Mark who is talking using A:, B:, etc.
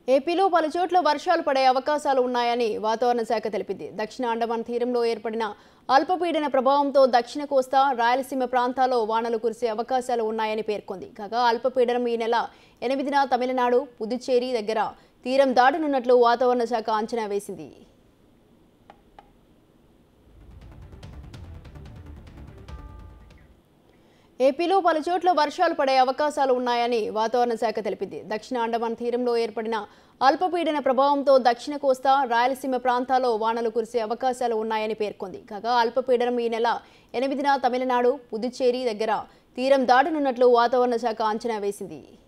A: ఏపీలో పలు చోట్ల వర్షాలు పడే అవకాశాలు ఉన్నాయని వాతావరణ శాఖ తెలిపింది దక్షిణ అండమాన్ తీరంలో ఏర్పడిన అల్పపీడన ప్రభావంతో దక్షిణ కోస్తా రాయలసీమ ప్రాంతాల్లో వానలు కురిసే అవకాశాలు ఉన్నాయని పేర్కొంది కాగా అల్పపీడనం ఈ నెల ఎనిమిదిన తమిళనాడు పుదుచ్చేరి దగ్గర తీరం దాటనున్నట్లు వాతావరణ శాఖ అంచనా వేసింది ఏపీలో పలు చోట్ల వర్షాలు పడే అవకాశాలు ఉన్నాయని వాతావరణ శాఖ తెలిపింది దక్షిణ అండమాన్ తీరంలో ఏర్పడిన అల్పపీడన ప్రభావంతో దక్షిణ కోస్తా రాయలసీమ ప్రాంతాల్లో వానలు కురిసే అవకాశాలు ఉన్నాయని పేర్కొంది కాగా అల్పపీడనం ఈ నెల ఎనిమిదిన తమిళనాడు పుదుచ్చేరి దగ్గర తీరం దాటనున్నట్లు వాతావరణ శాఖ అంచనా వేసింది